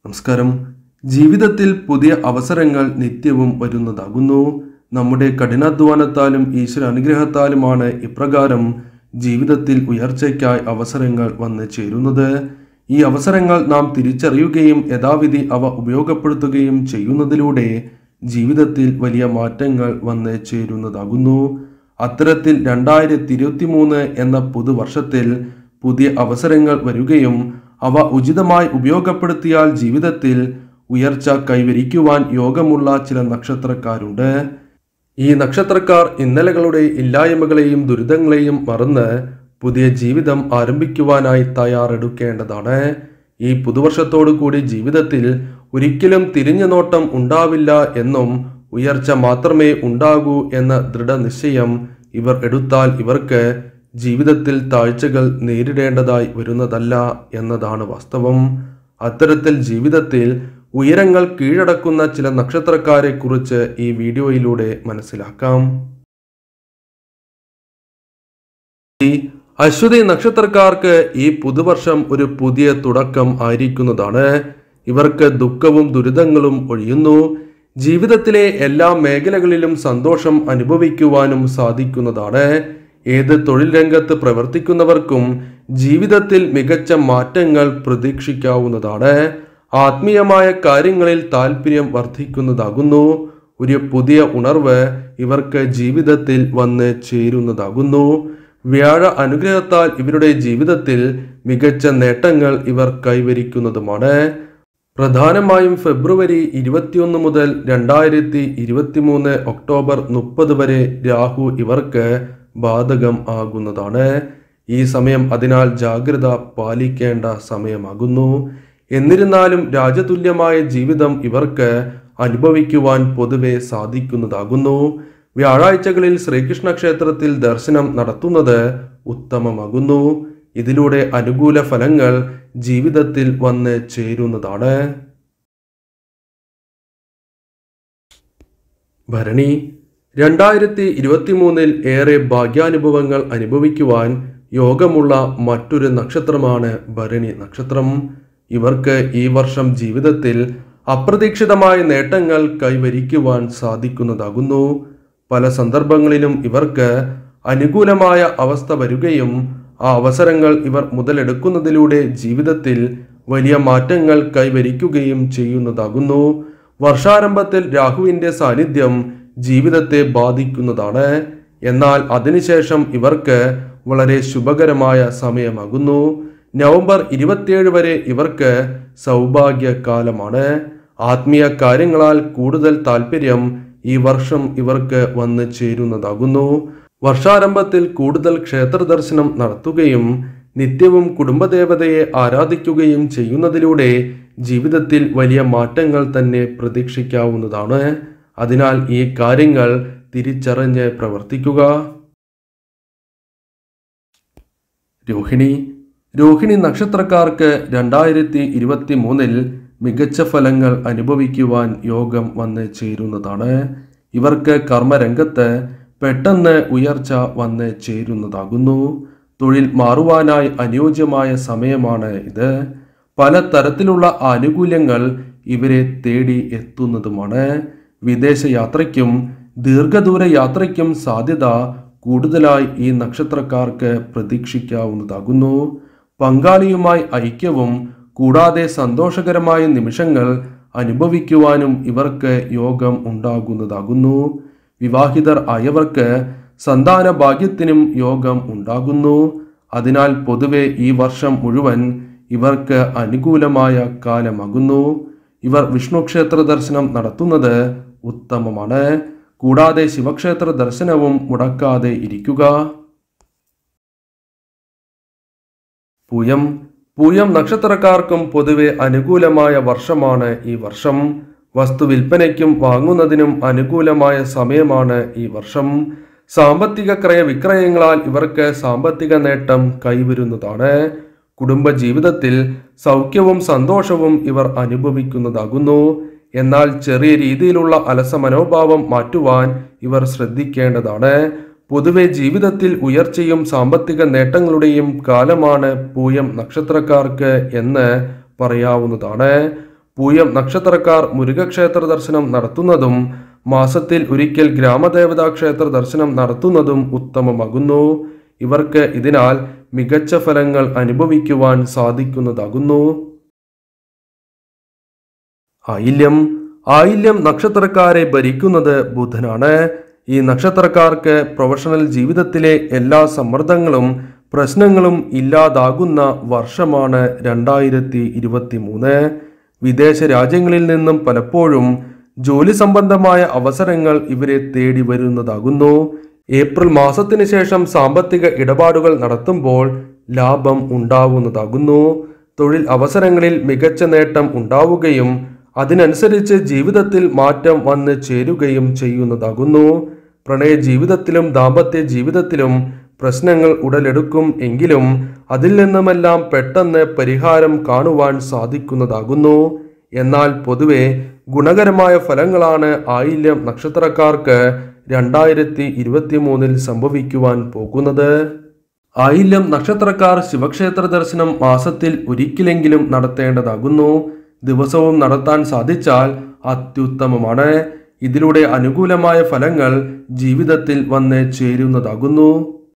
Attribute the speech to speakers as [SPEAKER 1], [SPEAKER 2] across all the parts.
[SPEAKER 1] നമസ്കാരം ജീവിതത്തിൽ പുതിയ അവസരങ്ങൾ നിത്യവും വരുന്നതാകുന്നു നമ്മുടെ കഠിനാധ്വാനത്താലും ഈശ്വര അനുഗ്രഹത്താലുമാണ് ഇപ്രകാരം ജീവിതത്തിൽ ഉയർച്ചയ്ക്കായി അവസരങ്ങൾ വന്നു ചേരുന്നത് ഈ അവസരങ്ങൾ നാം തിരിച്ചറിയുകയും യഥാവിധി അവ ഉപയോഗപ്പെടുത്തുകയും ചെയ്യുന്നതിലൂടെ ജീവിതത്തിൽ വലിയ മാറ്റങ്ങൾ വന്ന് ചേരുന്നതാകുന്നു അത്തരത്തിൽ രണ്ടായിരത്തി ഇരുപത്തി മൂന്ന് എന്ന പുതുവർഷത്തിൽ പുതിയ അവസരങ്ങൾ വരികയും അവ ഉചിതമായി ഉപയോഗപ്പെടുത്തിയാൽ ജീവിതത്തിൽ ഉയർച്ച കൈവരിക്കുവാൻ യോഗമുള്ള ചില നക്ഷത്രക്കാരുണ്ട് ഈ നക്ഷത്രക്കാർ ഇന്നലകളുടെ ഇല്ലായ്മകളെയും ദുരിതങ്ങളെയും മറന്ന് പുതിയ ജീവിതം ആരംഭിക്കുവാനായി തയ്യാറെടുക്കേണ്ടതാണ് ഈ പുതുവർഷത്തോടു കൂടി ജീവിതത്തിൽ ഒരിക്കലും തിരിഞ്ഞു നോട്ടം ഉണ്ടാവില്ല എന്നും ഉയർച്ച മാത്രമേ ഉണ്ടാകൂ എന്ന ദൃഢനിശ്ചയം ഇവർ എടുത്താൽ ഇവർക്ക് ജീവിതത്തിൽ താഴ്ചകൾ നേരിടേണ്ടതായി വരുന്നതല്ല എന്നതാണ് വാസ്തവം അത്തരത്തിൽ ജീവിതത്തിൽ ഉയരങ്ങൾ കീഴടക്കുന്ന ചില നക്ഷത്രക്കാരെ കുറിച്ച് ഈ വീഡിയോയിലൂടെ മനസ്സിലാക്കാം ഈ അശ്വതി നക്ഷത്രക്കാർക്ക് ഈ പുതുവർഷം ഒരു പുതിയ തുടക്കം ആയിരിക്കുന്നതാണ് ഇവർക്ക് ദുഃഖവും ദുരിതങ്ങളും ഒഴിയുന്നു ജീവിതത്തിലെ എല്ലാ മേഖലകളിലും സന്തോഷം അനുഭവിക്കുവാനും സാധിക്കുന്നതാണ് ഏത് തൊഴിൽ രംഗത്ത് പ്രവർത്തിക്കുന്നവർക്കും ജീവിതത്തിൽ മികച്ച മാറ്റങ്ങൾ പ്രതീക്ഷിക്കാവുന്നതാണ് ആത്മീയമായ കാര്യങ്ങളിൽ താല്പര്യം വർദ്ധിക്കുന്നതാകുന്നു ഒരു പുതിയ ഉണർവ് ഇവർക്ക് ജീവിതത്തിൽ വന്ന് ചേരുന്നതാകുന്നു വ്യാഴ അനുഗ്രഹത്താൽ ഇവരുടെ ജീവിതത്തിൽ മികച്ച നേട്ടങ്ങൾ ഇവർ കൈവരിക്കുന്നതുമാണ് പ്രധാനമായും ഫെബ്രുവരി ഇരുപത്തിയൊന്ന് മുതൽ രണ്ടായിരത്തി ഇരുപത്തിമൂന്ന് ഒക്ടോബർ മുപ്പത് വരെ രാഹു ഇവർക്ക് ബാധകം ആകുന്നതാണ് ഈ സമയം അതിനാൽ ജാഗ്രത പാലിക്കേണ്ട സമയമാകുന്നു എന്നിരുന്നാലും രാജതുല്യമായ ജീവിതം ഇവർക്ക് അനുഭവിക്കുവാൻ പൊതുവെ സാധിക്കുന്നതാകുന്നു വ്യാഴാഴ്ചകളിൽ ശ്രീകൃഷ്ണ ക്ഷേത്രത്തിൽ ദർശനം നടത്തുന്നത് ഉത്തമമാകുന്നു ഇതിലൂടെ അനുകൂല ഫലങ്ങൾ ജീവിതത്തിൽ വന്ന് ചേരുന്നതാണ് ഭരണി രണ്ടായിരത്തി ഇരുപത്തിമൂന്നിൽ ഏറെ ഭാഗ്യാനുഭവങ്ങൾ അനുഭവിക്കുവാൻ യോഗമുള്ള മറ്റൊരു നക്ഷത്രമാണ് ഭരണി നക്ഷത്രം ഇവർക്ക് ഈ വർഷം ജീവിതത്തിൽ അപ്രതീക്ഷിതമായ നേട്ടങ്ങൾ കൈവരിക്കുവാൻ സാധിക്കുന്നതാകുന്നു പല സന്ദർഭങ്ങളിലും ഇവർക്ക് അനുകൂലമായ അവസ്ഥ വരികയും ആ അവസരങ്ങൾ ഇവർ മുതലെടുക്കുന്നതിലൂടെ ജീവിതത്തിൽ വലിയ മാറ്റങ്ങൾ കൈവരിക്കുകയും ചെയ്യുന്നതാകുന്നു വർഷാരംഭത്തിൽ രാഹുവിന്റെ സാന്നിധ്യം ജീവിതത്തെ ബാധിക്കുന്നതാണ് എന്നാൽ അതിനുശേഷം ഇവർക്ക് വളരെ ശുഭകരമായ സമയമാകുന്നു നവംബർ ഇരുപത്തിയേഴ് വരെ ഇവർക്ക് സൗഭാഗ്യകാലമാണ് ആത്മീയ കാര്യങ്ങളാൽ കൂടുതൽ താല്പര്യം ഈ വർഷം ഇവർക്ക് വന്നു ചേരുന്നതാകുന്നു വർഷാരംഭത്തിൽ കൂടുതൽ ക്ഷേത്ര ദർശനം നടത്തുകയും നിത്യവും കുടുംബദേവതയെ ആരാധിക്കുകയും ചെയ്യുന്നതിലൂടെ ജീവിതത്തിൽ വലിയ മാറ്റങ്ങൾ തന്നെ പ്രതീക്ഷിക്കാവുന്നതാണ് അതിനാൽ ഈ കാര്യങ്ങൾ തിരിച്ചറിഞ്ഞ് പ്രവർത്തിക്കുക രോഹിണി രോഹിണി നക്ഷത്രക്കാർക്ക് രണ്ടായിരത്തി ഇരുപത്തി മൂന്നിൽ മികച്ച ഫലങ്ങൾ അനുഭവിക്കുവാൻ യോഗം വന്ന് ചേരുന്നതാണ് ഇവർക്ക് കർമ്മരംഗത്ത് പെട്ടെന്ന് ഉയർച്ച വന്ന് ചേരുന്നതാകുന്നു തൊഴിൽ മാറുവാനായി അനുയോജ്യമായ സമയമാണ് ഇത് പല തരത്തിലുള്ള ആനുകൂല്യങ്ങൾ ഇവരെ തേടി എത്തുന്നതുമാണ് വിദേശ യാത്രയ്ക്കും ദീർഘദൂര യാത്രയ്ക്കും സാധ്യത കൂടുതലായി ഈ നക്ഷത്രക്കാർക്ക് പ്രതീക്ഷിക്കാവുന്നതാകുന്നു പങ്കാളിയുമായി ഐക്യവും കൂടാതെ സന്തോഷകരമായ നിമിഷങ്ങൾ അനുഭവിക്കുവാനും ഇവർക്ക് യോഗം ഉണ്ടാകുന്നതാകുന്നു വിവാഹിതർ ആയവർക്ക് സന്താന ഭാഗ്യത്തിനും യോഗം ഉണ്ടാകുന്നു അതിനാൽ പൊതുവെ ഈ വർഷം മുഴുവൻ ഇവർക്ക് അനുകൂലമായ കാലമാകുന്നു ഇവർ വിഷ്ണു ക്ഷേത്ര ദർശനം നടത്തുന്നത് ഉത്തമമാണ് കൂടാതെ ശിവക്ഷേത്ര ദർശനവും മുടക്കാതെ ഇരിക്കുക പൂയം പൂയം നക്ഷത്രക്കാർക്കും പൊതുവെ അനുകൂലമായ വർഷമാണ് ഈ വർഷം വസ്തു വിൽപ്പനയ്ക്കും വാങ്ങുന്നതിനും അനുകൂലമായ സമയമാണ് ഈ വർഷം സാമ്പത്തിക ക്രയ വിക്രയങ്ങളാൽ ഇവർക്ക് സാമ്പത്തിക നേട്ടം കൈവരുന്നതാണ് കുടുംബ ജീവിതത്തിൽ സൗഖ്യവും സന്തോഷവും ഇവർ അനുഭവിക്കുന്നതാകുന്നു എന്നാൽ ചെറിയ രീതിയിലുള്ള അലസ മനോഭാവം മാറ്റുവാൻ ഇവർ ശ്രദ്ധിക്കേണ്ടതാണ് പൊതുവെ ജീവിതത്തിൽ ഉയർച്ചയും സാമ്പത്തിക നേട്ടങ്ങളുടെയും കാലമാണ് പൂയം നക്ഷത്രക്കാർക്ക് എന്ന് പറയാവുന്നതാണ് പൂയം നക്ഷത്രക്കാർ മുരുകക്ഷേത്ര ദർശനം നടത്തുന്നതും മാസത്തിൽ ഒരിക്കൽ ഗ്രാമദേവതാ ക്ഷേത്ര ദർശനം നടത്തുന്നതും ഉത്തമമാകുന്നു ഇവർക്ക് ഇതിനാൽ മികച്ച ഫലങ്ങൾ അനുഭവിക്കുവാൻ സാധിക്കുന്നതാകുന്നു ആയില്യം ആയില്യം നക്ഷത്രക്കാരെ ഭരിക്കുന്നത് ബുധനാണ് ഈ നക്ഷത്രക്കാർക്ക് പ്രൊഫഷണൽ ജീവിതത്തിലെ എല്ലാ സമ്മർദ്ദങ്ങളും പ്രശ്നങ്ങളും ഇല്ലാതാകുന്ന വർഷമാണ് രണ്ടായിരത്തി ഇരുപത്തി മൂന്ന് വിദേശ രാജ്യങ്ങളിൽ നിന്നും പലപ്പോഴും ജോലി സംബന്ധമായ അവസരങ്ങൾ ഇവരെ തേടി വരുന്നതാകുന്നു ഏപ്രിൽ മാസത്തിന് ശേഷം സാമ്പത്തിക ഇടപാടുകൾ നടത്തുമ്പോൾ ലാഭം ഉണ്ടാവുന്നതാകുന്നു തൊഴിൽ അവസരങ്ങളിൽ മികച്ച നേട്ടം ഉണ്ടാവുകയും അതിനനുസരിച്ച് ജീവിതത്തിൽ മാറ്റം വന്ന് ചേരുകയും ചെയ്യുന്നതാകുന്നു പ്രണയ ജീവിതത്തിലും ദാമ്പത്യ ജീവിതത്തിലും പ്രശ്നങ്ങൾ ഉടലെടുക്കും എങ്കിലും അതിൽ നിന്നുമെല്ലാം പെട്ടെന്ന് പരിഹാരം കാണുവാൻ സാധിക്കുന്നതാകുന്നു എന്നാൽ പൊതുവെ ഗുണകരമായ ഫലങ്ങളാണ് ആയില്യം നക്ഷത്രക്കാർക്ക് രണ്ടായിരത്തി ഇരുപത്തി മൂന്നിൽ സംഭവിക്കുവാൻ പോകുന്നത് ആയില്യം നക്ഷത്രക്കാർ ശിവക്ഷേത്ര ദർശനം മാസത്തിൽ ഒരിക്കലെങ്കിലും നടത്തേണ്ടതാകുന്നു ദിവസവും നടത്താൻ സാധിച്ചാൽ അത്യുത്തമമാണ് ഇതിലൂടെ അനുകൂലമായ ഫലങ്ങൾ ജീവിതത്തിൽ വന്ന് ചേരുന്നതാകുന്നു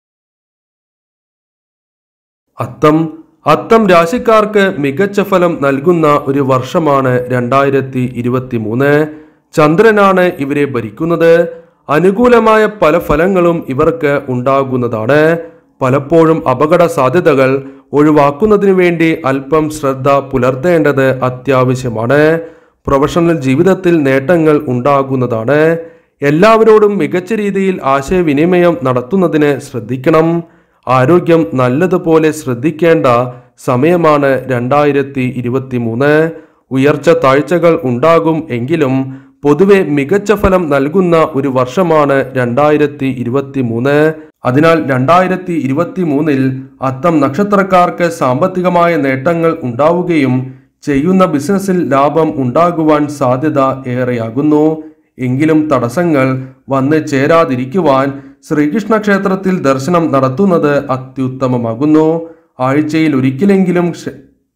[SPEAKER 1] അത്തം അത്തം രാശിക്കാർക്ക് മികച്ച ഫലം നൽകുന്ന ഒരു വർഷമാണ് രണ്ടായിരത്തി ഇരുപത്തി മൂന്ന് ചന്ദ്രനാണ് ഇവരെ ഭരിക്കുന്നത് അനുകൂലമായ പല ഫലങ്ങളും ഇവർക്ക് ഉണ്ടാകുന്നതാണ് പലപ്പോഴും അപകട സാധ്യതകൾ ഒഴിവാക്കുന്നതിനു വേണ്ടി അല്പം ശ്രദ്ധ പുലർത്തേണ്ടത് അത്യാവശ്യമാണ് പ്രൊഫഷണൽ ജീവിതത്തിൽ നേട്ടങ്ങൾ ഉണ്ടാകുന്നതാണ് എല്ലാവരോടും മികച്ച രീതിയിൽ ആശയവിനിമയം നടത്തുന്നതിന് ശ്രദ്ധിക്കണം ആരോഗ്യം നല്ലതുപോലെ ശ്രദ്ധിക്കേണ്ട സമയമാണ് രണ്ടായിരത്തി ഇരുപത്തി മൂന്ന് ഉയർച്ച താഴ്ചകൾ ഉണ്ടാകും എങ്കിലും പൊതുവെ മികച്ച ഫലം നൽകുന്ന ഒരു വർഷമാണ് രണ്ടായിരത്തി ഇരുപത്തി മൂന്ന് അതിനാൽ രണ്ടായിരത്തി ഇരുപത്തി മൂന്നിൽ അത്തം നക്ഷത്രക്കാർക്ക് സാമ്പത്തികമായ നേട്ടങ്ങൾ ഉണ്ടാവുകയും ചെയ്യുന്ന ബിസിനസ്സിൽ ലാഭം ഉണ്ടാകുവാൻ സാധ്യത ഏറെയാകുന്നു എങ്കിലും തടസ്സങ്ങൾ വന്ന് ചേരാതിരിക്കുവാൻ ശ്രീകൃഷ്ണ ക്ഷേത്രത്തിൽ ദർശനം നടത്തുന്നത് അത്യുത്തമമാകുന്നു ആഴ്ചയിൽ ഒരിക്കലെങ്കിലും ക്ഷ-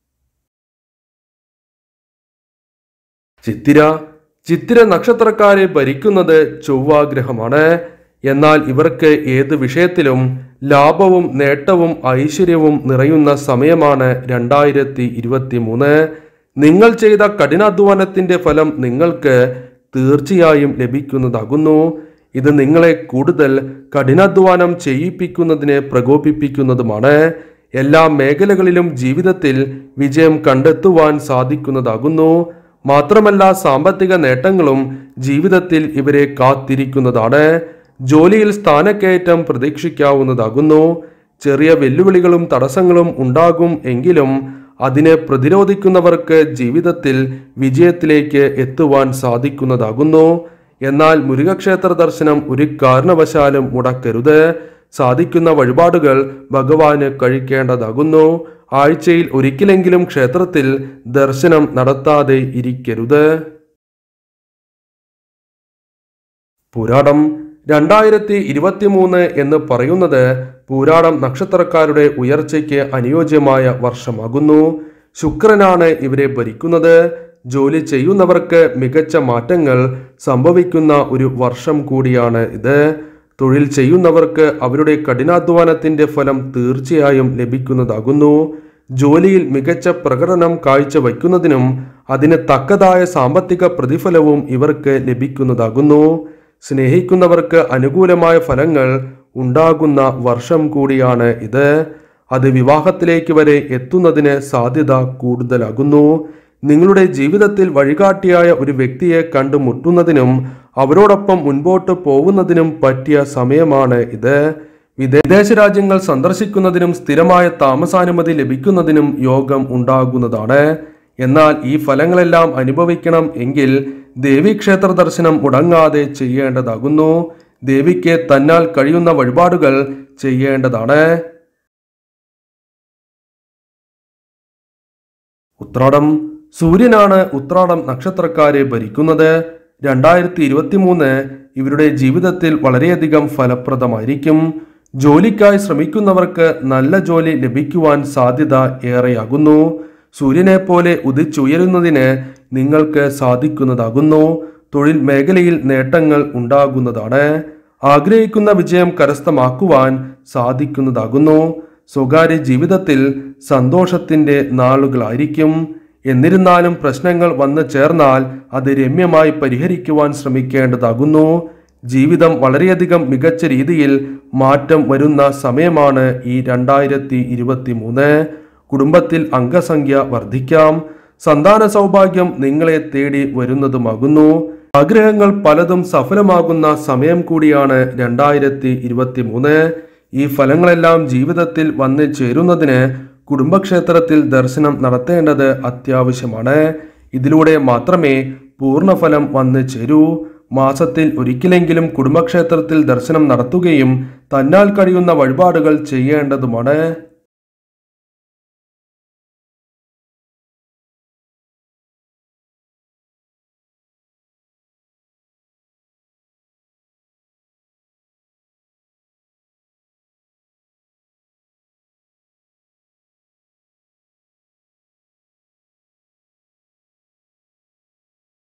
[SPEAKER 1] ചിത്തിര ചിത്തിര നക്ഷത്രക്കാരെ ഭരിക്കുന്നത് ചൊവ്വാഗ്രഹമാണ് എന്നാൽ ഇവർക്ക് ഏത് വിഷയത്തിലും ലാഭവും നേട്ടവും ഐശ്വര്യവും നിറയുന്ന സമയമാണ് രണ്ടായിരത്തി ഇരുപത്തി മൂന്ന് നിങ്ങൾ ചെയ്ത കഠിനാധ്വാനത്തിന്റെ ഫലം നിങ്ങൾക്ക് തീർച്ചയായും ലഭിക്കുന്നതാകുന്നു ഇത് നിങ്ങളെ കൂടുതൽ കഠിനാധ്വാനം ചെയ്യിപ്പിക്കുന്നതിന് പ്രകോപിപ്പിക്കുന്നതുമാണ് എല്ലാ മേഖലകളിലും ജീവിതത്തിൽ വിജയം കണ്ടെത്തുവാൻ സാധിക്കുന്നതാകുന്നു മാത്രമല്ല സാമ്പത്തിക നേട്ടങ്ങളും ജീവിതത്തിൽ ഇവരെ കാത്തിരിക്കുന്നതാണ് ജോലിയിൽ സ്ഥാനക്കയറ്റം പ്രതീക്ഷിക്കാവുന്നതാകുന്നു ചെറിയ വെല്ലുവിളികളും തടസ്സങ്ങളും ഉണ്ടാകും എങ്കിലും അതിനെ പ്രതിരോധിക്കുന്നവർക്ക് ജീവിതത്തിൽ വിജയത്തിലേക്ക് എത്തുവാൻ സാധിക്കുന്നതാകുന്നു എന്നാൽ മുരുകക്ഷേത്ര ദർശനം ഒരു കാരണവശാലും മുടക്കരുത് സാധിക്കുന്ന വഴിപാടുകൾ ഭഗവാന് കഴിക്കേണ്ടതാകുന്നു ആഴ്ചയിൽ ഒരിക്കലെങ്കിലും ക്ഷേത്രത്തിൽ ദർശനം നടത്താതെ ഇരിക്കരുത് പുരാടം രണ്ടായിരത്തി ഇരുപത്തിമൂന്ന് എന്ന് പറയുന്നത് പൂരാടം നക്ഷത്രക്കാരുടെ ഉയർച്ചയ്ക്ക് അനുയോജ്യമായ വർഷമാകുന്നു ശുക്രനാണ് ഇവരെ ഭരിക്കുന്നത് ജോലി ചെയ്യുന്നവർക്ക് മികച്ച മാറ്റങ്ങൾ സംഭവിക്കുന്ന ഒരു വർഷം കൂടിയാണ് ഇത് തൊഴിൽ ചെയ്യുന്നവർക്ക് അവരുടെ കഠിനാധ്വാനത്തിന്റെ ഫലം തീർച്ചയായും ലഭിക്കുന്നതാകുന്നു ജോലിയിൽ മികച്ച പ്രകടനം കാഴ്ചവയ്ക്കുന്നതിനും അതിന് തക്കതായ സാമ്പത്തിക പ്രതിഫലവും ഇവർക്ക് ലഭിക്കുന്നതാകുന്നു സ്നേഹിക്കുന്നവർക്ക് അനുകൂലമായ ഫലങ്ങൾ ഉണ്ടാകുന്ന വർഷം കൂടിയാണ് ഇത് അത് വിവാഹത്തിലേക്ക് വരെ എത്തുന്നതിന് സാധ്യത കൂടുതലാകുന്നു നിങ്ങളുടെ ജീവിതത്തിൽ വഴികാട്ടിയായ ഒരു വ്യക്തിയെ കണ്ടുമുട്ടുന്നതിനും അവരോടൊപ്പം മുൻപോട്ട് പോകുന്നതിനും പറ്റിയ സമയമാണ് ഇത് വിദേശ രാജ്യങ്ങൾ സന്ദർശിക്കുന്നതിനും സ്ഥിരമായ താമസാനുമതി ലഭിക്കുന്നതിനും യോഗം ഉണ്ടാകുന്നതാണ് എന്നാൽ ഈ ഫലങ്ങളെല്ലാം അനുഭവിക്കണം എങ്കിൽ ദേവീക്ഷേത്ര ദർശനം മുടങ്ങാതെ ചെയ്യേണ്ടതാകുന്നു ദേവിക്ക് തന്നാൽ കഴിയുന്ന വഴിപാടുകൾ ചെയ്യേണ്ടതാണ് ഉത്രാടം സൂര്യനാണ് ഉത്രാടം നക്ഷത്രക്കാരെ ഭരിക്കുന്നത് രണ്ടായിരത്തി ഇരുപത്തി മൂന്ന് ഇവരുടെ ജീവിതത്തിൽ വളരെയധികം ഫലപ്രദമായിരിക്കും ജോലിക്കായി ശ്രമിക്കുന്നവർക്ക് നല്ല ജോലി ലഭിക്കുവാൻ സാധ്യത ഏറെയാകുന്നു സൂര്യനെ പോലെ ഉദിച്ചുയരുന്നതിന് നിങ്ങൾക്ക് സാധിക്കുന്നതാകുന്നു തൊഴിൽ മേഖലയിൽ നേട്ടങ്ങൾ ഉണ്ടാകുന്നതാണ് ആഗ്രഹിക്കുന്ന വിജയം കരസ്ഥമാക്കുവാൻ സാധിക്കുന്നതാകുന്നു സ്വകാര്യ ജീവിതത്തിൽ സന്തോഷത്തിന്റെ നാളുകളായിരിക്കും എന്നിരുന്നാലും പ്രശ്നങ്ങൾ വന്നു ചേർന്നാൽ അത് രമ്യമായി പരിഹരിക്കുവാൻ ശ്രമിക്കേണ്ടതാകുന്നു ജീവിതം വളരെയധികം മികച്ച രീതിയിൽ മാറ്റം വരുന്ന സമയമാണ് ഈ രണ്ടായിരത്തി ഇരുപത്തി മൂന്ന് കുടുംബത്തിൽ അംഗസംഖ്യ വർദ്ധിക്കാം സന്താന സൗഭാഗ്യം നിങ്ങളെ തേടി വരുന്നതുമാകുന്നു ആഗ്രഹങ്ങൾ പലതും സഫലമാകുന്ന സമയം കൂടിയാണ് രണ്ടായിരത്തി ഇരുപത്തി മൂന്ന് ഈ ഫലങ്ങളെല്ലാം ജീവിതത്തിൽ വന്നു ചേരുന്നതിന് കുടുംബക്ഷേത്രത്തിൽ ദർശനം നടത്തേണ്ടത് അത്യാവശ്യമാണ് ഇതിലൂടെ മാത്രമേ പൂർണ്ണഫലം വന്നു ചേരൂ മാസത്തിൽ ഒരിക്കലെങ്കിലും കുടുംബക്ഷേത്രത്തിൽ ദർശനം നടത്തുകയും തന്നാൽ കഴിയുന്ന വഴിപാടുകൾ ചെയ്യേണ്ടതുമാണ്